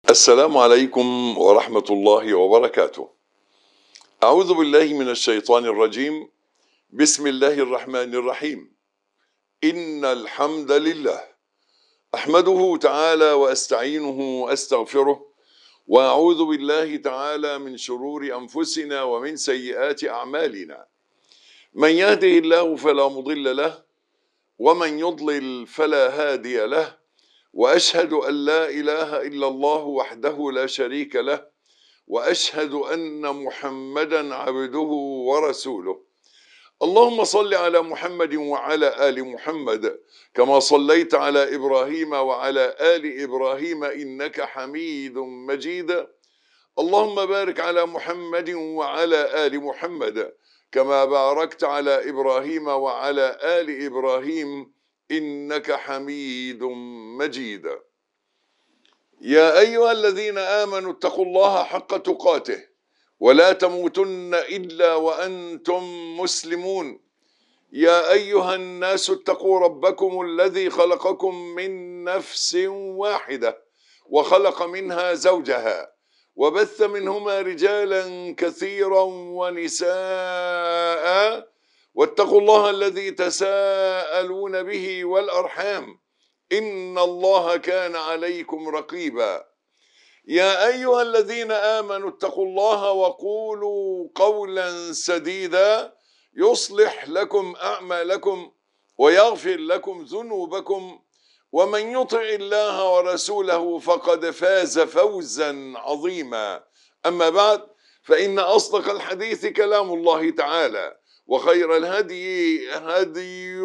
السلام عليكم ورحمة الله وبركاته. أعوذ بالله من الشيطان الرجيم. بسم الله الرحمن الرحيم. إن الحمد لله أحمده تعالى وأستعينه وأستغفره وأعوذ بالله تعالى من شرور أنفسنا ومن سيئات أعمالنا. من يهده الله فلا مضل له ومن يضلل فلا هادي له. واشهد ان لا اله الا الله وحده لا شريك له واشهد ان محمدا عبده ورسوله اللهم صل على محمد وعلى ال محمد كما صليت على ابراهيم وعلى ال ابراهيم انك حميد مجيد اللهم بارك على محمد وعلى ال محمد كما باركت على ابراهيم وعلى ال ابراهيم انك حميد مجيد يا ايها الذين امنوا اتقوا الله حق تقاته ولا تموتن الا وانتم مسلمون يا ايها الناس اتقوا ربكم الذي خلقكم من نفس واحده وخلق منها زوجها وبث منهما رجالا كثيرا ونساء واتقوا الله الذي تساءلون به والارحام ان الله كان عليكم رقيبا يا ايها الذين امنوا اتقوا الله وقولوا قولا سديدا يصلح لكم اعمالكم ويغفر لكم ذنوبكم ومن يطع الله ورسوله فقد فاز فوزا عظيما اما بعد فان اصدق الحديث كلام الله تعالى وخير الهدي هدي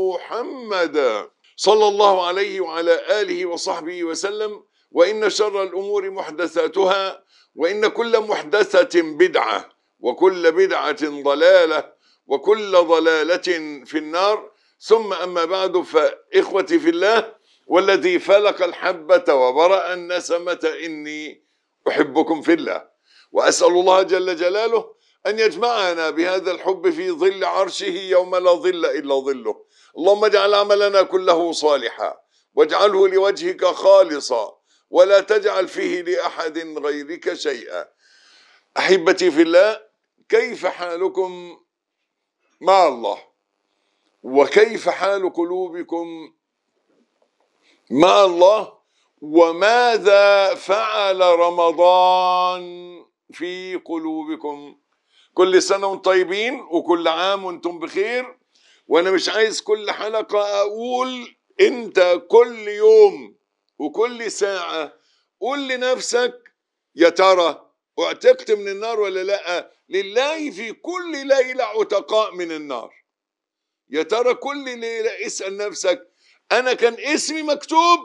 محمد صلى الله عليه وعلى اله وصحبه وسلم وان شر الامور محدثاتها وان كل محدثه بدعه وكل بدعه ضلاله وكل ضلاله في النار ثم اما بعد فاخوتي في الله والذي فلق الحبه وبرا النسمه اني احبكم في الله واسال الله جل جلاله أن يجمعنا بهذا الحب في ظل عرشه يوم لا ظل إلا ظله اللهم اجعل عملنا كله صالحا واجعله لوجهك خالصا ولا تجعل فيه لأحد غيرك شيئا أحبتي في الله كيف حالكم مع الله وكيف حال قلوبكم مع الله وماذا فعل رمضان في قلوبكم كل سنة وانتم طيبين وكل عام وانتم بخير وانا مش عايز كل حلقة اقول انت كل يوم وكل ساعة قول لنفسك يا ترى اعتقت من النار ولا لا لله في كل ليلة عتقاء من النار يا ترى كل ليلة اسأل نفسك انا كان اسمي مكتوب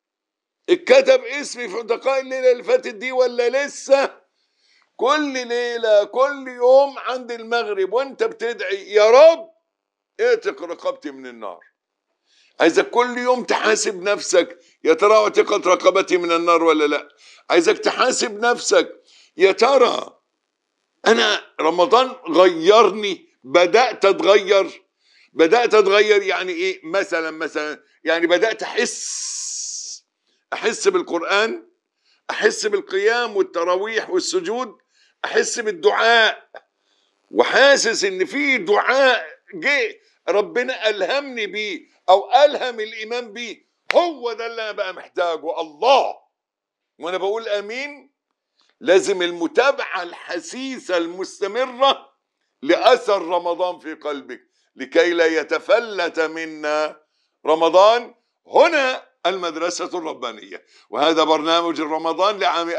اتكتب اسمي في عتقاء الليلة اللي فاتت دي ولا لسه كل ليلة كل يوم عند المغرب وانت بتدعي يا رب اعتق رقبتي من النار عايزك كل يوم تحاسب نفسك يا ترى اعتقت رقبتي من النار ولا لا عايزك تحاسب نفسك يا ترى انا رمضان غيرني بدأت اتغير بدأت اتغير يعني ايه مثلا مثلا يعني بدأت احس احس بالقرآن احس بالقيام والتراويح والسجود احس بالدعاء وحاسس ان في دعاء جه ربنا الهمني بيه او الهم الايمان بيه هو ده اللي انا بقى محتاجه الله وانا بقول امين لازم المتابعه الحسيسه المستمره لاثر رمضان في قلبك لكي لا يتفلت منا رمضان هنا المدرسة الربانية وهذا برنامج رمضان لعام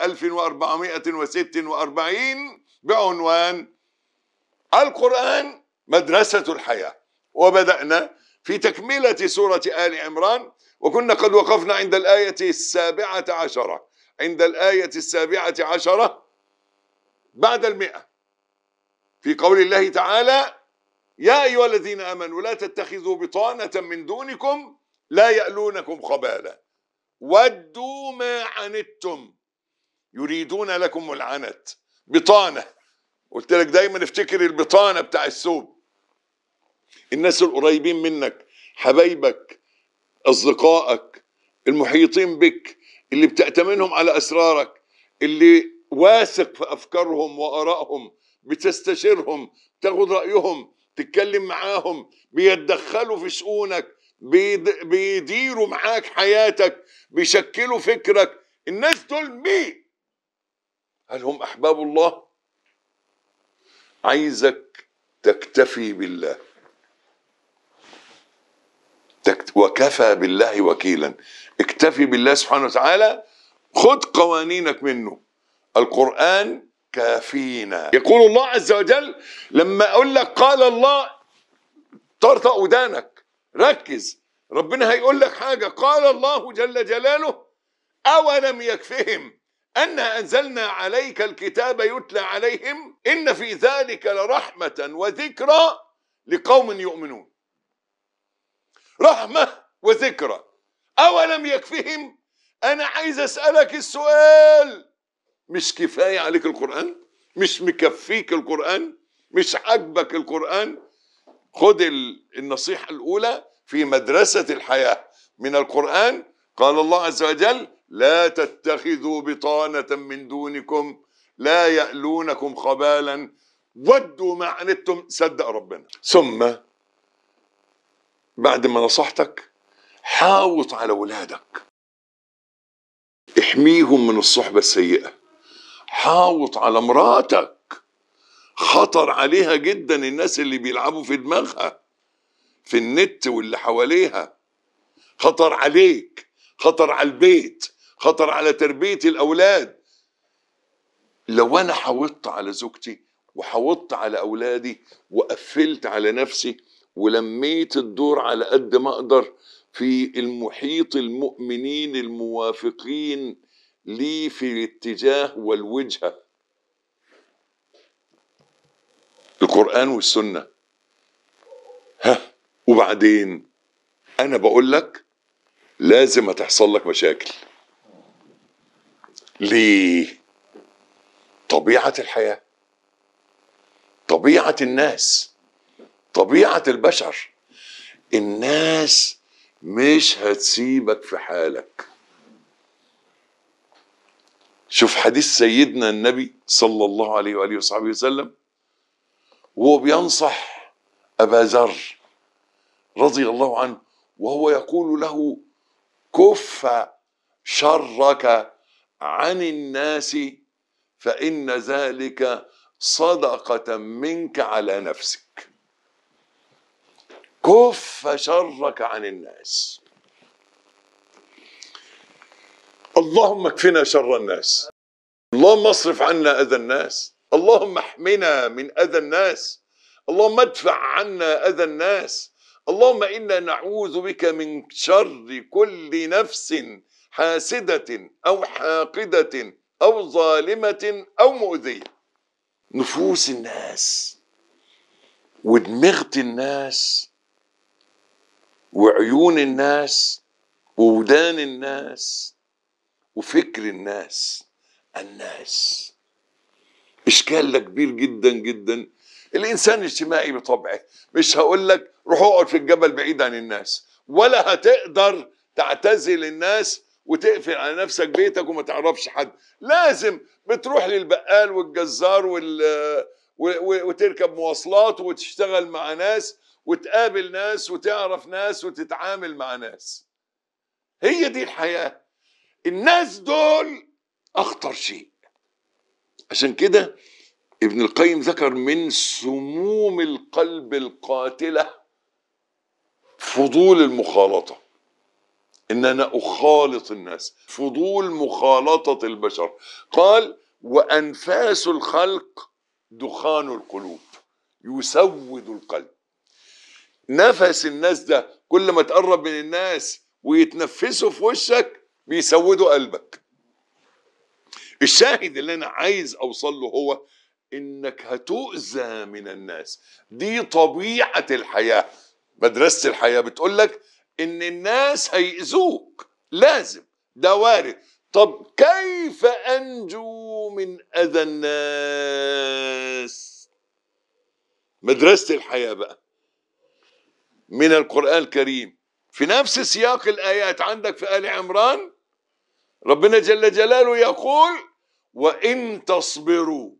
1446 بعنوان القرآن مدرسة الحياة وبدأنا في تكملة سورة آل عمران وكنا قد وقفنا عند الآية السابعة عشرة عند الآية السابعة عشرة بعد المئة في قول الله تعالى يا أيها الذين آمنوا لا تتخذوا بطانة من دونكم لا يألونكم خبالا ودوا ما عنتم يريدون لكم العنت بطانة قلت لك دايما افتكر البطانة بتاع الثوب الناس القريبين منك حبايبك أصدقائك المحيطين بك اللي بتأتمنهم على أسرارك اللي واثق في أفكارهم وآرائهم بتستشيرهم تاخد رأيهم تتكلم معاهم بيتدخلوا في شؤونك بيد- بيديروا معاك حياتك بيشكلوا فكرك الناس دول مين هل هم أحباب الله عايزك تكتفي بالله تكت... وكفى بالله وكيلا اكتفي بالله سبحانه وتعالى خد قوانينك منه القرآن كافينا يقول الله عز وجل لما أقول لك قال الله طرطق ودانك ركز ربنا هيقول لك حاجة قال الله جل جلاله أولم يكفهم أنا أنزلنا عليك الكتاب يتلى عليهم إن في ذلك لرحمة وذكرى لقوم يؤمنون رحمة وذكرى أولم يكفهم أنا عايز أسألك السؤال مش كفاية عليك القرآن مش مكفيك القرآن مش عاجبك القرآن خد ال- النصيحة الأولى في مدرسة الحياة من القرآن قال الله عز وجل لا تتخذوا بطانة من دونكم لا يألونكم خبالا ودوا ما عنتم صدق ربنا ثم بعد ما نصحتك حاوط على ولادك احميهم من الصحبة السيئة حاوط على مراتك خطر عليها جدا الناس اللي بيلعبوا في دماغها في النت واللي حواليها خطر عليك خطر على البيت خطر على تربية الأولاد لو أنا حوطت على زوجتي وحوطت على أولادي وقفلت على نفسي ولميت الدور على قد ما أقدر في المحيط المؤمنين الموافقين لي في الاتجاه والوجهة القرآن والسنة ها وبعدين أنا بقول لك لازم هتحصل لك مشاكل ليه طبيعة الحياة طبيعة الناس طبيعة البشر الناس مش هتسيبك في حالك شوف حديث سيدنا النبي صلى الله عليه وآله وصحبه وسلم وهو بينصح أبا ذر رضي الله عنه وهو يقول له كف شرك عن الناس فإن ذلك صدقة منك على نفسك كف شرك عن الناس اللهم اكفنا شر الناس اللهم اصرف عنا اذى الناس اللهم احمنا من اذى الناس اللهم ادفع عنا اذى الناس اللهم انا نعوذ بك من شر كل نفس حاسده او حاقده او ظالمه او مؤذيه نفوس الناس ودماغة الناس وعيون الناس وودان الناس وفكر الناس الناس اشكال ده كبير جدا جدا الانسان اجتماعي بطبعه مش هقول لك روح اقعد في الجبل بعيد عن الناس ولا هتقدر تعتزل الناس وتقفل على نفسك بيتك وما تعرفش حد لازم بتروح للبقال والجزار وال و- و- وتركب مواصلات وتشتغل مع ناس وتقابل ناس وتعرف ناس وتتعامل مع ناس هي دي الحياة الناس دول أخطر شيء عشان كده ابن القيم ذكر من سموم القلب القاتلة فضول المخالطة إن أنا أخالط الناس فضول مخالطة البشر قال وأنفاس الخلق دخان القلوب يسود القلب نفس الناس ده كل ما تقرب من الناس ويتنفسوا في وشك بيسودوا قلبك الشاهد اللي انا عايز اوصل له هو انك هتؤذى من الناس دي طبيعة الحياة مدرسة الحياة بتقول لك ان الناس هيأذوك لازم ده وارد طب كيف انجو من اذى الناس مدرسة الحياة بقى من القرآن الكريم في نفس سياق الآيات عندك في آل عمران ربنا جل جلاله يقول وإن تصبروا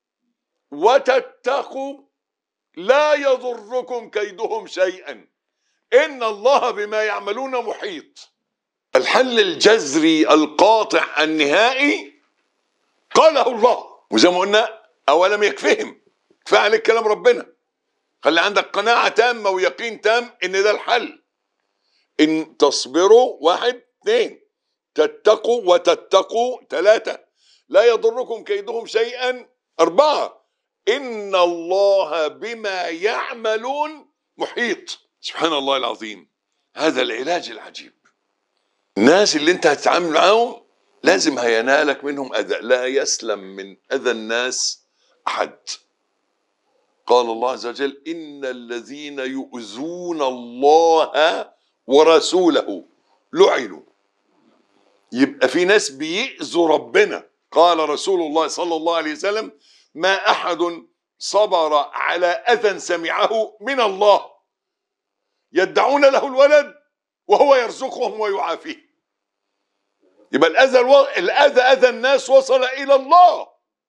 وتتقوا لا يضركم كيدهم شيئا إن الله بما يعملون محيط الحل الجذري القاطع النهائي قاله الله وزي ما قلنا أولم يكفهم فعل كلام ربنا خلي عندك قناعة تامة ويقين تام إن ده الحل إن تصبروا واحد اثنين تتقوا وتتقوا ثلاثة لا يضركم كيدهم شيئا أربعة إن الله بما يعملون محيط سبحان الله العظيم هذا العلاج العجيب الناس اللي انت هتتعامل معاهم لازم هينالك منهم أذى لا يسلم من أذى الناس أحد قال الله عز وجل إن الذين يؤذون الله ورسوله لعنوا يبقى في ناس بيأذوا ربنا قال رسول الله صلى الله عليه وسلم ما أحد صبر على أذى سمعه من الله يدعون له الولد وهو يرزقهم ويعافيهم يبقى الأذى الو... الأذى أذى الناس وصل إلى الله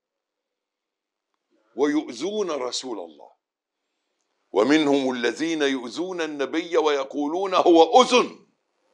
ويؤذون رسول الله ومنهم الذين يؤذون النبي ويقولون هو أذن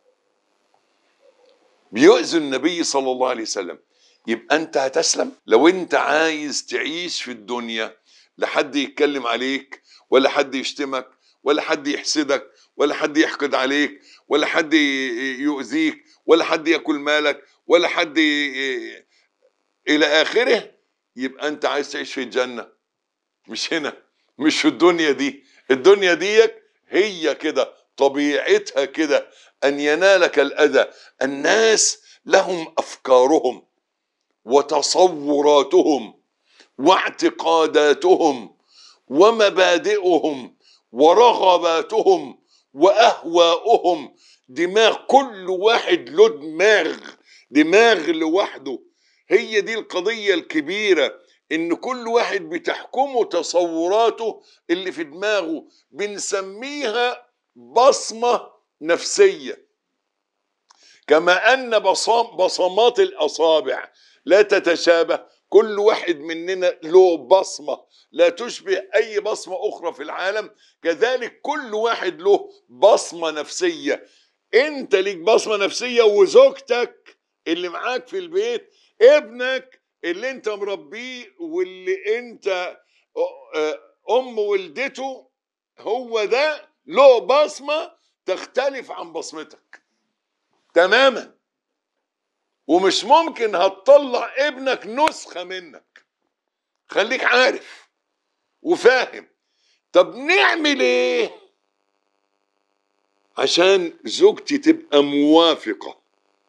بيؤذي النبي صلى الله عليه وسلم يبقى أنت هتسلم لو أنت عايز تعيش في الدنيا لا حد يتكلم عليك ولا حد يشتمك ولا حد يحسدك ولا حد يحقد عليك ولا حد يؤذيك ولا حد ياكل مالك ولا حد ي... الى اخره يبقى انت عايز تعيش في الجنه مش هنا مش في الدنيا دي الدنيا ديك هي كده طبيعتها كده ان ينالك الاذى الناس لهم افكارهم وتصوراتهم واعتقاداتهم ومبادئهم ورغباتهم واهواؤهم دماغ كل واحد له دماغ دماغ لوحده هي دي القضيه الكبيره ان كل واحد بتحكمه تصوراته اللي في دماغه بنسميها بصمه نفسيه كما ان بصام بصمات الاصابع لا تتشابه كل واحد مننا له بصمه لا تشبه اي بصمه اخرى في العالم كذلك كل واحد له بصمه نفسيه انت ليك بصمه نفسيه وزوجتك اللي معاك في البيت ابنك اللي انت مربيه واللي انت ام ولدته هو ده له بصمه تختلف عن بصمتك تماما ومش ممكن هتطلع ابنك نسخه منك خليك عارف وفاهم طب نعمل ايه عشان زوجتي تبقى موافقة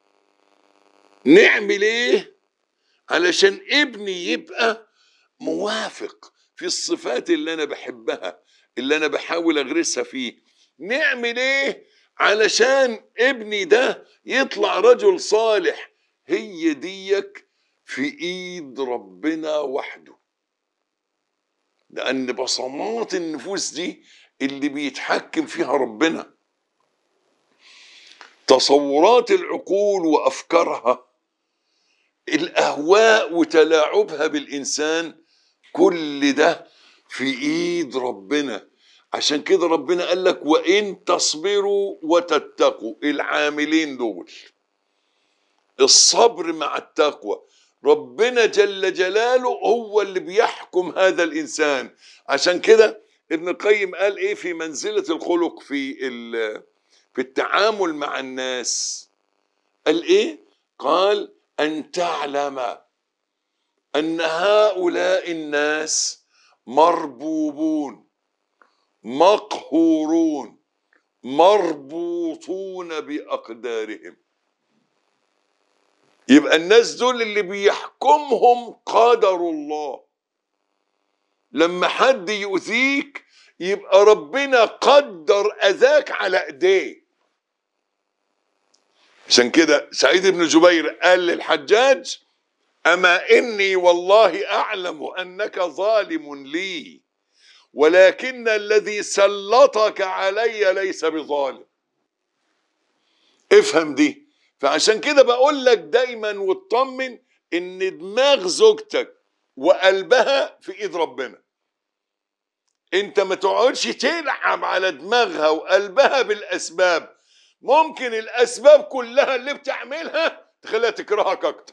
نعمل ايه علشان ابني يبقى موافق في الصفات اللي انا بحبها اللي انا بحاول اغرسها فيه نعمل ايه علشان ابني ده يطلع رجل صالح هي ديك في ايد ربنا وحده لان بصمات النفوس دي اللي بيتحكم فيها ربنا تصورات العقول وافكارها الاهواء وتلاعبها بالانسان كل ده في ايد ربنا عشان كده ربنا قال لك وان تصبروا وتتقوا العاملين دول الصبر مع التقوى ربنا جل جلاله هو اللي بيحكم هذا الانسان عشان كده ابن القيم قال ايه في منزله الخلق في في التعامل مع الناس قال ايه قال ان تعلم ان هؤلاء الناس مربوبون مقهورون مربوطون باقدارهم يبقى الناس دول اللي بيحكمهم قدر الله لما حد يؤذيك يبقى ربنا قدر اذاك على ايديه عشان كده سعيد بن جبير قال للحجاج اما اني والله اعلم انك ظالم لي ولكن الذي سلطك علي ليس بظالم افهم دي فعشان كده بقول لك دايما واطمن ان دماغ زوجتك وقلبها في ايد ربنا انت ما تقعدش تلعب على دماغها وقلبها بالاسباب ممكن الاسباب كلها اللي بتعملها تخليها تكرهك اكتر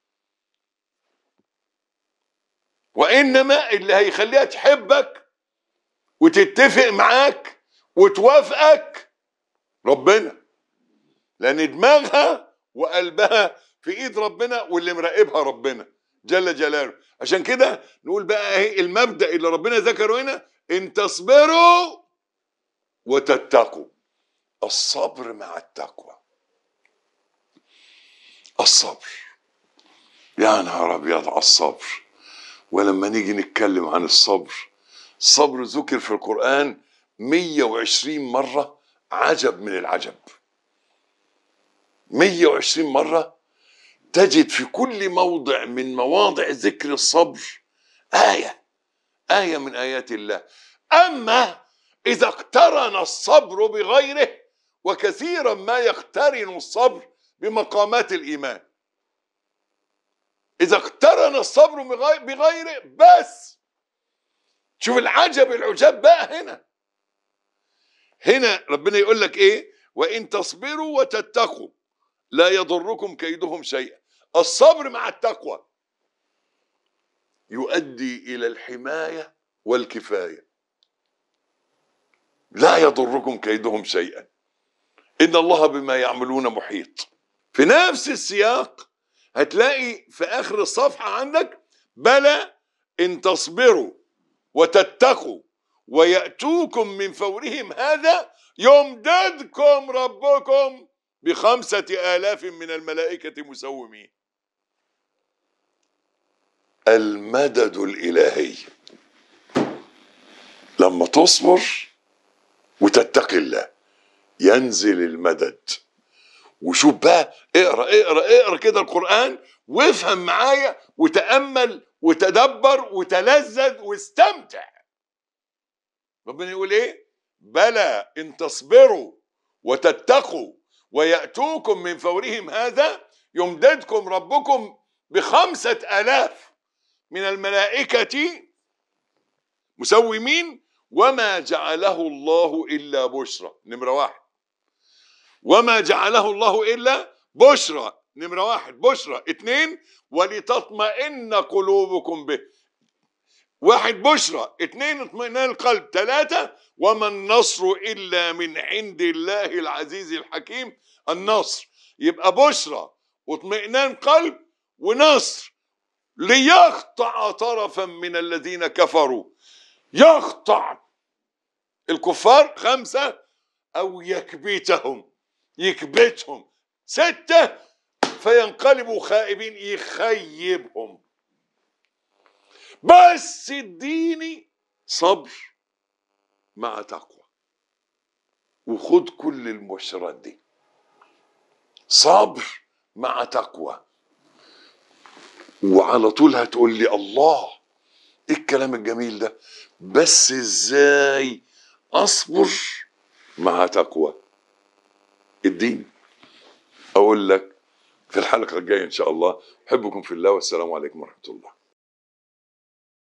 وانما اللي هيخليها تحبك وتتفق معاك وتوافقك ربنا لان دماغها وقلبها في ايد ربنا واللي مراقبها ربنا جل جلاله عشان كده نقول بقى اهي المبدا اللي ربنا ذكره هنا ان تصبروا وتتقوا الصبر مع التقوى الصبر يا نهار ابيض على الصبر ولما نيجي نتكلم عن الصبر الصبر ذكر في القرآن 120 مرة عجب من العجب 120 مرة تجد في كل موضع من مواضع ذكر الصبر آية آية من آيات الله أما إذا اقترن الصبر بغيره وكثيرا ما يقترن الصبر بمقامات الإيمان إذا اقترن الصبر بغي- بغيره بس شوف العجب العجاب بقى هنا هنا ربنا يقول لك إيه وإن تصبروا وتتقوا لا يضركم كيدهم شيئا الصبر مع التقوى يؤدي إلى الحماية والكفاية لا يضركم كيدهم شيئا إن الله بما يعملون محيط في نفس السياق هتلاقي في آخر الصفحة عندك بلى إن تصبروا وتتقوا ويأتوكم من فورهم هذا يمددكم ربكم بخمسة آلاف من الملائكة مسومين المدد الإلهي لما تصبر وتتقي الله ينزل المدد وشوف بقى اقرا اقرا اقرا كده القرآن وافهم معايا وتأمل وتدبر وتلذذ واستمتع ربنا يقول ايه بلى ان تصبروا وتتقوا ويأتوكم من فورهم هذا يمددكم ربكم بخمسة آلاف من الملائكة مسومين وما جعله الله إلا بشرى نمرة واحد وما جعله الله إلا بشرى نمرة واحد بشرى اتنين ولتطمئن قلوبكم به واحد بشرى اتنين اطمئنان القلب ثلاثة وما النصر إلا من عند الله العزيز الحكيم النصر يبقى بشرى واطمئنان قلب ونصر ليقطع طرفا من الذين كفروا يقطع الكفار خمسة أو يكبتهم يكبتهم ستة فينقلبوا خائبين يخيبهم بس اديني صبر مع تقوى وخد كل المبشرات دي صبر مع تقوى وعلى طول هتقول لي الله ايه الكلام الجميل ده بس ازاي اصبر مع تقوى الدين اقول لك في الحلقه الجايه ان شاء الله احبكم في الله والسلام عليكم ورحمه الله